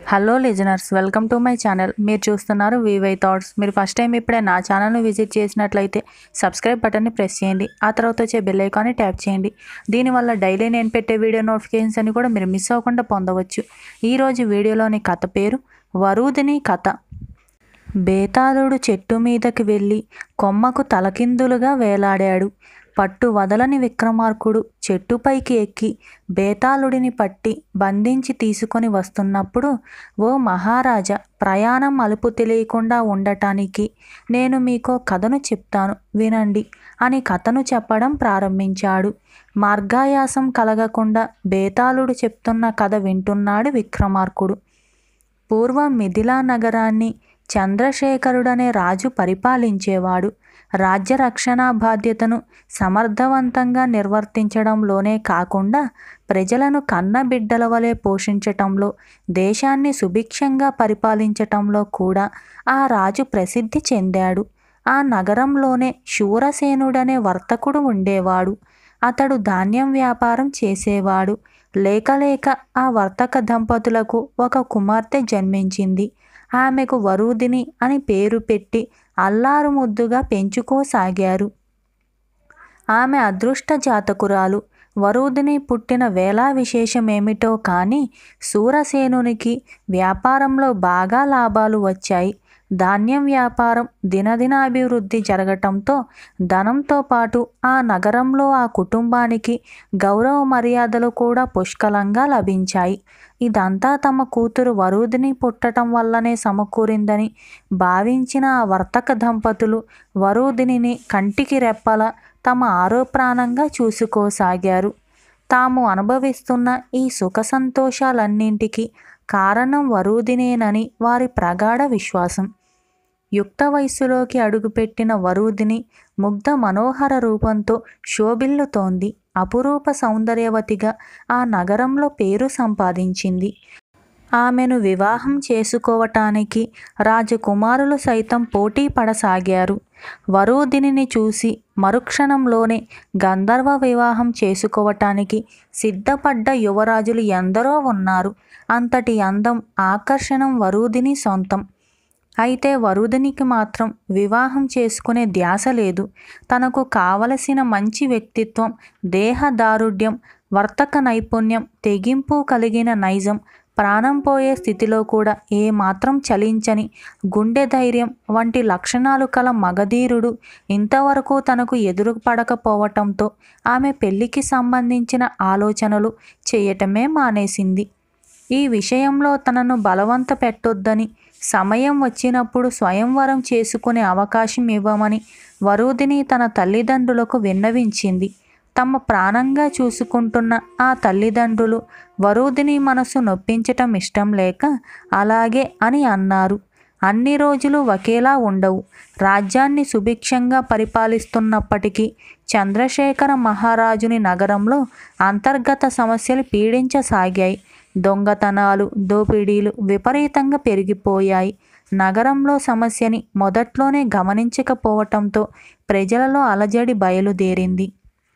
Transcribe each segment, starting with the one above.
hello listeners welcome to my channel మీరు చూస్తున్నారు వివై థాట్స్ మీరు ఫస్ట్ టైం ఇప్పుడే నా ఛానల్ను విజిట్ చేసినట్లయితే సబ్స్క్రైబ్ బటన్ని ప్రెస్ చేయండి ఆ తర్వాత వచ్చే బెల్ ఐకాన్ని ట్యాప్ చేయండి దీనివల్ల డైలీ నేను పెట్టే వీడియో నోటిఫికేషన్స్ అని కూడా మీరు మిస్ అవ్వకుండా పొందవచ్చు ఈరోజు వీడియోలోని కథ పేరు వరూదిని కథ బేతాళుడు చెట్టు మీదకి వెళ్ళి కొమ్మకు తలకిందులుగా వేలాడాడు పట్టు వదలని విక్రమార్కుడు చెట్టుపైకి ఎక్కి బేతాళుడిని పట్టి బంధించి తీసుకొని వస్తున్నప్పుడు ఓ మహారాజా ప్రయాణం అలుపు తెలియకుండా ఉండటానికి నేను మీకో కథను చెప్తాను వినండి అని కథను చెప్పడం ప్రారంభించాడు మార్గాయాసం కలగకుండా బేతాళుడు చెప్తున్న కథ వింటున్నాడు విక్రమార్కుడు పూర్వం మిథిలా నగరాన్ని చంద్రశేఖరుడనే రాజు పరిపాలించేవాడు రాజ్య రక్షణ బాధ్యతను సమర్థవంతంగా నిర్వర్తించడంలోనే కాకుండా ప్రజలను కన్నబిడ్డల వలె పోషించటంలో దేశాన్ని సుభిక్షంగా పరిపాలించటంలో కూడా ఆ రాజు ప్రసిద్ధి చెందాడు ఆ నగరంలోనే శూరసేనుడనే వర్తకుడు ఉండేవాడు అతడు ధాన్యం వ్యాపారం చేసేవాడు లేక లేక ఆ వర్తక దంపతులకు ఒక కుమార్తె జన్మించింది ఆమెకు వరూదిని అని పేరు పెట్టి అల్లారు ముద్దుగా పెంచుకోసాగారు ఆమె అదృష్ట జాతకురాలు వరూదిని పుట్టిన వేళ విశేషమేమిటో కానీ సూరసేనునికి వ్యాపారంలో బాగా లాభాలు వచ్చాయి ధాన్యం వ్యాపారం దినదినాభివృద్ధి జరగటంతో ధనంతో పాటు ఆ నగరంలో ఆ కుటుంబానికి గౌరవ మర్యాదలు కూడా పుష్కలంగా లభించాయి ఇదంతా తమ కూతురు వరూదిని పుట్టటం వల్లనే సమకూరిందని భావించిన ఆ వర్తక దంపతులు వరూదిని కంటికి రెప్పల తమ ఆరో ప్రాణంగా చూసుకోసాగారు తాము అనుభవిస్తున్న ఈ సుఖ సంతోషాలన్నింటికి కారణం వరూదినేనని వారి ప్రగాఢ విశ్వాసం యుక్త వయస్సులోకి అడుగుపెట్టిన వరూదిని ముగ్ధ మనోహర రూపంతో శోభిల్లుతోంది అపురూప సౌందర్యవతిగా ఆ నగరంలో పేరు సంపాదించింది ఆమెను వివాహం చేసుకోవటానికి రాజకుమారులు సైతం పోటీ పడసాగారు వరూదిని చూసి మరుక్షణంలోనే గంధర్వ వివాహం చేసుకోవటానికి సిద్ధపడ్డ యువరాజులు ఎందరో ఉన్నారు అంతటి అందం ఆకర్షణం వరూదిని సొంతం అయితే వరుదినికి మాత్రం వివాహం చేసుకునే ధ్యాస లేదు తనకు కావలసిన మంచి వ్యక్తిత్వం దేహ దారుఢ్యం వర్తక నైపుణ్యం తెగింపు కలిగిన నైజం ప్రాణం పోయే స్థితిలో కూడా ఏమాత్రం చలించని గుండె ధైర్యం వంటి లక్షణాలు కల మగధీరుడు ఇంతవరకు తనకు ఎదురుపడకపోవటంతో ఆమె పెళ్లికి సంబంధించిన ఆలోచనలు చేయటమే మానేసింది ఈ విషయంలో తనను బలవంత పెట్టొద్దని సమయం వచ్చినప్పుడు స్వయంవరం చేసుకునే అవకాశం ఇవ్వమని వరూదిని తన తల్లిదండ్రులకు విన్నవించింది తమ ప్రాణంగా చూసుకుంటున్న ఆ తల్లిదండ్రులు వరూదిని మనసు నొప్పించటం ఇష్టం లేక అలాగే అని అన్నారు అన్ని రోజులు ఒకేలా ఉండవు రాజ్యాన్ని సుభిక్షంగా పరిపాలిస్తున్నప్పటికీ చంద్రశేఖర మహారాజుని నగరంలో అంతర్గత సమస్యలు పీడించసాగాయి దొంగతనాలు దోపిడీలు విపరీతంగా పెరిగిపోయాయి నగరంలో సమస్యని మొదట్లోనే గమనించకపోవటంతో ప్రజలలో అలజడి బయలుదేరింది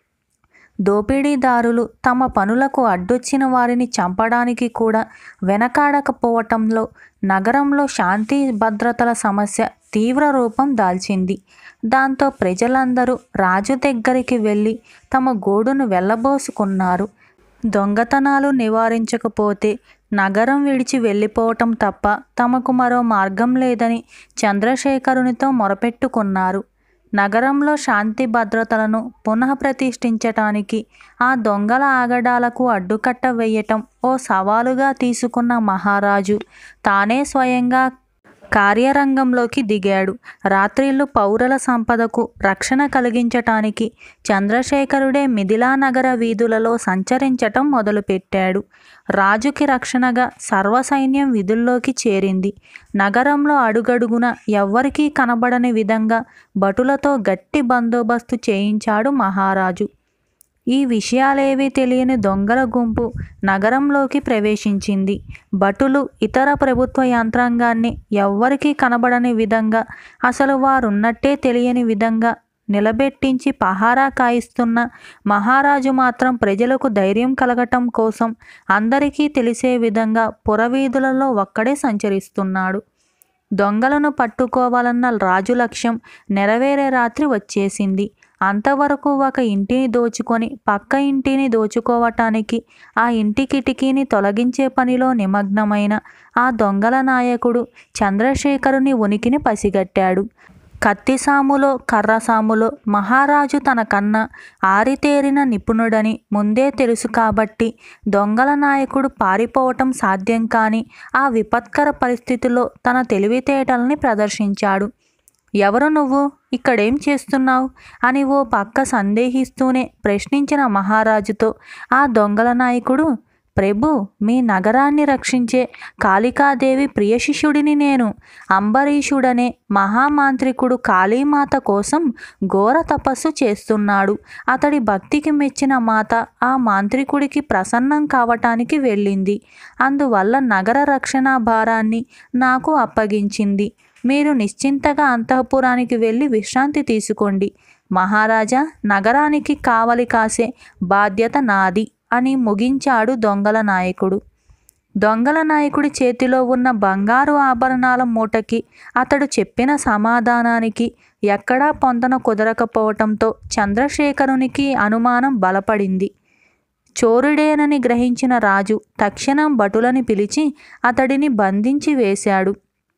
దోపిడీదారులు తమ పనులకు అడ్డొచ్చిన వారిని చంపడానికి కూడా వెనకాడకపోవటంలో నగరంలో శాంతి భద్రతల సమస్య తీవ్ర రూపం దాల్చింది దాంతో ప్రజలందరూ రాజు దగ్గరికి వెళ్ళి తమ గోడును వెళ్ళబోసుకున్నారు దొంగతనాలు నివారించకపోతే నగరం విడిచి వెళ్ళిపోవటం తప్ప తమకు మరో మార్గం లేదని చంద్రశేఖరునితో మొరపెట్టుకున్నారు నగరంలో శాంతి భద్రతలను పునఃప్రతిష్ఠించటానికి ఆ దొంగల ఆగడాలకు అడ్డుకట్ట వేయటం ఓ సవాలుగా తీసుకున్న మహారాజు తానే స్వయంగా కార్యరంగంలోకి దిగాడు రాత్రిళ్ళు పౌరుల సంపదకు రక్షణ కలిగించటానికి చంద్రశేఖరుడే మిథిలా నగర వీధులలో సంచరించటం మొదలుపెట్టాడు రాజుకి రక్షణగా సర్వసైన్యం విధుల్లోకి చేరింది నగరంలో అడుగడుగున ఎవ్వరికీ కనబడని విధంగా భటులతో గట్టి బందోబస్తు చేయించాడు మహారాజు ఈ విషయాలేవీ తెలియని దొంగల గుంపు నగరంలోకి ప్రవేశించింది భటులు ఇతర ప్రభుత్వ యంత్రాంగాన్ని ఎవ్వరికీ కనబడని విధంగా అసలు వారున్నట్టే తెలియని విధంగా నిలబెట్టించి పహారా కాయిస్తున్న మహారాజు మాత్రం ప్రజలకు ధైర్యం కలగటం కోసం అందరికీ తెలిసే విధంగా పురవీధులలో ఒక్కడే సంచరిస్తున్నాడు దొంగలను పట్టుకోవాలన్న రాజు లక్ష్యం నెరవేరే రాత్రి వచ్చేసింది అంతవరకు ఒక ఇంటిని దోచుకొని పక్క ఇంటిని దోచుకోవటానికి ఆ ఇంటి కిటికీని తొలగించే పనిలో నిమగ్నమైన ఆ దొంగల నాయకుడు చంద్రశేఖరుని ఉనికిని పసిగట్టాడు కత్తిసాములో కర్రసాములో మహారాజు తన కన్నా ఆరితేరిన నిపుణుడని ముందే తెలుసు కాబట్టి దొంగల నాయకుడు పారిపోవటం సాధ్యం కాని ఆ విపత్కర పరిస్థితిలో తన తెలివితేటల్ని ప్రదర్శించాడు ఎవరు నువ్వు ఇక్కడేం చేస్తున్నావు అని ఓ పక్క సందేహిస్తూనే ప్రశ్నించిన మహారాజుతో ఆ దొంగల నాయకుడు ప్రభు మీ నగరాన్ని రక్షించే కాళికాదేవి ప్రియ శిష్యుడిని నేను అంబరీషుడనే మహామాంత్రికుడు కాళీమాత కోసం ఘోర తపస్సు చేస్తున్నాడు అతడి భక్తికి మెచ్చిన మాత ఆ మాంత్రికుడికి ప్రసన్నం కావటానికి వెళ్ళింది అందువల్ల నగర రక్షణ భారాన్ని నాకు అప్పగించింది మీరు నిశ్చింతగా అంతఃపురానికి వెళ్ళి విశ్రాంతి తీసుకోండి మహారాజా నగరానికి కావలి కాసే బాధ్యత నాది అని ముగించాడు దొంగల నాయకుడు దొంగల నాయకుడి చేతిలో ఉన్న బంగారు ఆభరణాల మూటకి అతడు చెప్పిన సమాధానానికి ఎక్కడా పొందన కుదరకపోవటంతో చంద్రశేఖరునికి అనుమానం బలపడింది చోరుడేనని గ్రహించిన రాజు తక్షణం భటులని పిలిచి అతడిని బంధించి వేశాడు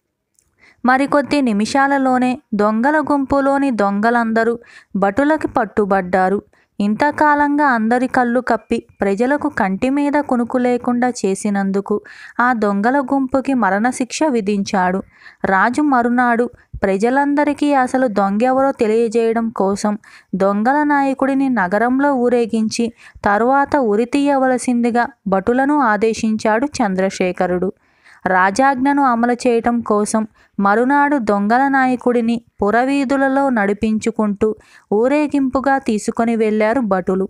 మరికొద్ది నిమిషాలలోనే దొంగల గుంపులోని దొంగలందరూ భటులకి పట్టుబడ్డారు ఇంతకాలంగా అందరి కళ్ళు కప్పి ప్రజలకు కంటి మీద కునుకు లేకుండా చేసినందుకు ఆ దొంగల గుంపుకి మరణశిక్ష విధించాడు రాజు మరునాడు ప్రజలందరికీ అసలు దొంగెవరో తెలియజేయడం కోసం దొంగల నాయకుడిని నగరంలో ఊరేగించి తరువాత ఉరి తీయవలసిందిగా భటులను ఆదేశించాడు చంద్రశేఖరుడు రాజాజ్ఞను అమలు చేయటం కోసం మరునాడు దొంగల నాయకుడిని పురవీధులలో నడిపించుకుంటూ ఊరేగింపుగా తీసుకొని వెళ్ళారు భటులు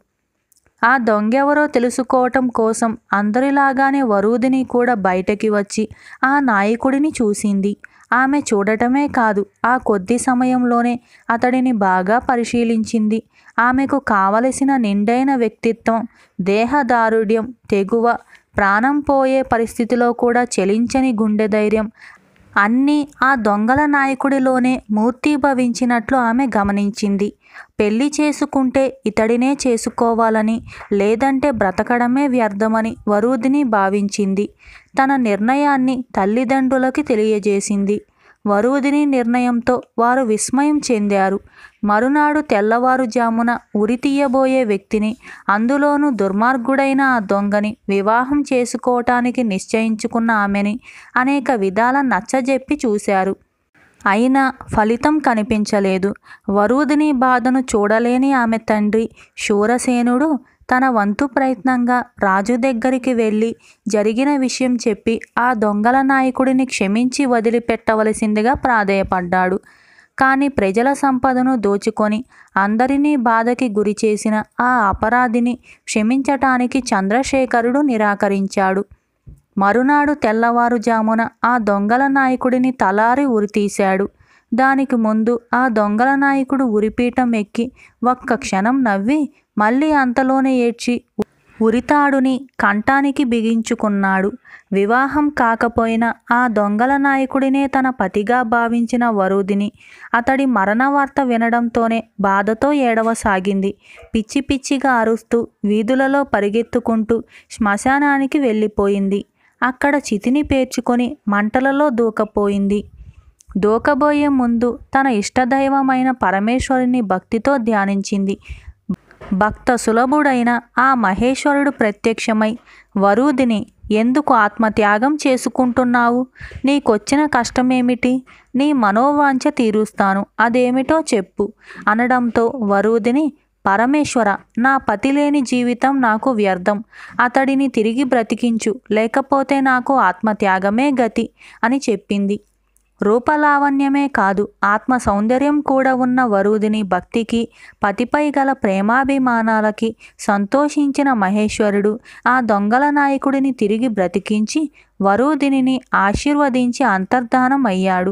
ఆ దొంగెవరో తెలుసుకోవటం కోసం అందరిలాగానే వరూదిని కూడా బయటకి వచ్చి ఆ నాయకుడిని చూసింది ఆమె చూడటమే కాదు ఆ కొద్ది సమయంలోనే అతడిని బాగా పరిశీలించింది ఆమెకు కావలసిన నిండైన వ్యక్తిత్వం దేహదారుఢ్యం తెగువ ప్రాణం పోయే పరిస్థితిలో కూడా చెలించని గుండె ధైర్యం అన్నీ ఆ దొంగల నాయకుడిలోనే మూర్తీభవించినట్లు ఆమె గమనించింది పెళ్లి చేసుకుంటే ఇతడినే చేసుకోవాలని లేదంటే బ్రతకడమే వ్యర్థమని వరూధిని భావించింది తన నిర్ణయాన్ని తల్లిదండ్రులకి తెలియజేసింది వరూధిని నిర్ణయంతో వారు విస్మయం చెందారు మరునాడు తెల్లవారుజామున ఉరి తీయబోయే వ్యక్తిని అందులోనూ దుర్మార్గుడైన ఆ దొంగని వివాహం చేసుకోవటానికి నిశ్చయించుకున్న ఆమెని అనేక విధాల నచ్చజెప్పి చూశారు అయినా ఫలితం కనిపించలేదు వరూధిని బాధను చూడలేని ఆమె తండ్రి శూరసేనుడు తన వంతు ప్రయత్నంగా రాజు దగ్గరికి వెళ్ళి జరిగిన విషయం చెప్పి ఆ దొంగల నాయకుడిని క్షమించి వదిలిపెట్టవలసిందిగా ప్రాధేయపడ్డాడు కానీ ప్రజల సంపదను దోచుకొని అందరినీ బాధకి గురి చేసిన ఆ అపరాధిని క్షమించటానికి చంద్రశేఖరుడు నిరాకరించాడు మరునాడు తెల్లవారుజామున ఆ దొంగల నాయకుడిని తలారి ఉరితీశాడు దానికి ముందు ఆ దొంగల నాయకుడు ఉరిపీఠం ఎక్కి ఒక్క క్షణం నవ్వి మళ్ళీ అంతలోనే ఏడ్చి ఉరితాడుని కంఠానికి బిగించుకున్నాడు వివాహం కాకపోయినా ఆ దొంగల నాయకుడినే తన పతిగా భావించిన వరుదిని అతడి మరణ వార్త వినడంతోనే బాధతో ఏడవసాగింది పిచ్చి పిచ్చిగా అరుస్తూ వీధులలో పరిగెత్తుకుంటూ శ్మశానానికి వెళ్ళిపోయింది అక్కడ చితిని పేర్చుకొని మంటలలో దూకపోయింది దూకబోయే ముందు తన ఇష్టదైవమైన పరమేశ్వరుని భక్తితో ధ్యానించింది భక్త సులభుడైన ఆ మహేశ్వరుడు ప్రత్యక్షమై వరూదిని ఎందుకు ఆత్మత్యాగం చేసుకుంటున్నావు నీకొచ్చిన కష్టమేమిటి నీ మనోవాంఛ తీరుస్తాను అదేమిటో చెప్పు అనడంతో వరూదిని పరమేశ్వర నా పతి లేని జీవితం నాకు వ్యర్థం అతడిని తిరిగి బ్రతికించు లేకపోతే నాకు ఆత్మత్యాగమే గతి అని చెప్పింది రూపలావణ్యమే కాదు ఆత్మ సౌందర్యం కూడా ఉన్న వరూదిని భక్తికి పతిపై గల ప్రేమాభిమానాలకి సంతోషించిన మహేశ్వరుడు ఆ దొంగల నాయకుడిని తిరిగి బ్రతికించి వరూదిని ఆశీర్వదించి అంతర్ధానం అయ్యాడు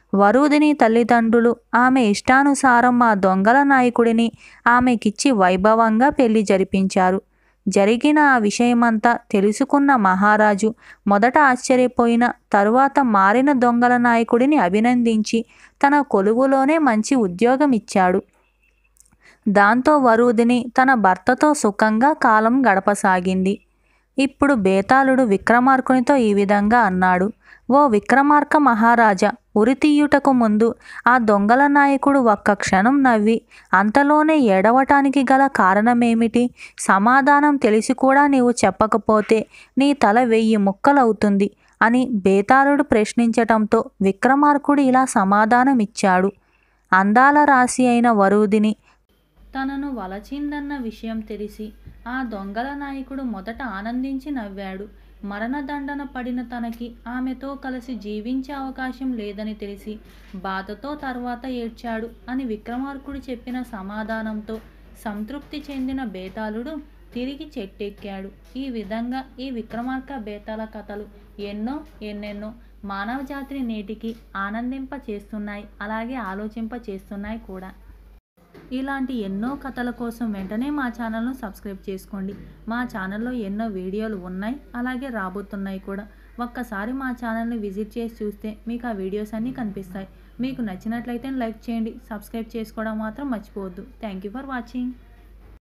వరుదిని తల్లిదండ్రులు ఆమె ఇష్టానుసారం ఆ దొంగల నాయకుడిని ఆమెకిచ్చి వైభవంగా పెళ్లి జరిపించారు జరిగిన ఆ విషయమంతా తెలుసుకున్న మహారాజు మొదట ఆశ్చర్యపోయిన తరువాత మారిన దొంగల నాయకుడిని అభినందించి తన కొలువులోనే మంచి ఉద్యోగం ఇచ్చాడు దాంతో వరూదిని తన భర్తతో సుఖంగా కాలం గడపసాగింది ఇప్పుడు బేతాళుడు విక్రమార్కునితో ఈ విధంగా అన్నాడు ఓ విక్రమార్క మహారాజా ఉరితీయుటకు ముందు ఆ దొంగల నాయకుడు ఒక్క క్షణం నవ్వి అంతలోనే ఏడవటానికి గల కారణమేమిటి సమాధానం తెలిసి కూడా నీవు చెప్పకపోతే నీ తల వెయ్యి ముక్కలవుతుంది అని బేతాళుడు ప్రశ్నించటంతో విక్రమార్కుడు ఇలా సమాధానమిచ్చాడు అందాల రాశి అయిన వరూదిని తనను వలచిందన్న విషయం తెలిసి ఆ దొంగల నాయకుడు మొదట ఆనందించి నవ్వాడు మరణదండన పడిన తనకి ఆమెతో కలిసి జీవించే అవకాశం లేదని తెలిసి బాధతో తర్వాత ఏడ్చాడు అని విక్రమార్కుడు చెప్పిన సమాధానంతో సంతృప్తి చెందిన బేతాళుడు తిరిగి చెట్టెక్కాడు ఈ విధంగా ఈ విక్రమార్క బేతాళ కథలు ఎన్నో ఎన్నెన్నో మానవ జాతిని నేటికి ఆనందింప చేస్తున్నాయి అలాగే ఆలోచింప చేస్తున్నాయి కూడా ఇలాంటి ఎన్నో కథల కోసం వెంటనే మా ఛానల్ను సబ్స్క్రైబ్ చేసుకోండి మా ఛానల్లో ఎన్నో వీడియోలు ఉన్నాయి అలాగే రాబోతున్నాయి కూడా ఒక్కసారి మా ఛానల్ని విజిట్ చేసి చూస్తే మీకు ఆ వీడియోస్ అన్నీ కనిపిస్తాయి మీకు నచ్చినట్లయితే లైక్ చేయండి సబ్స్క్రైబ్ చేసుకోవడం మాత్రం మర్చిపోవద్దు థ్యాంక్ యూ ఫర్ వాచింగ్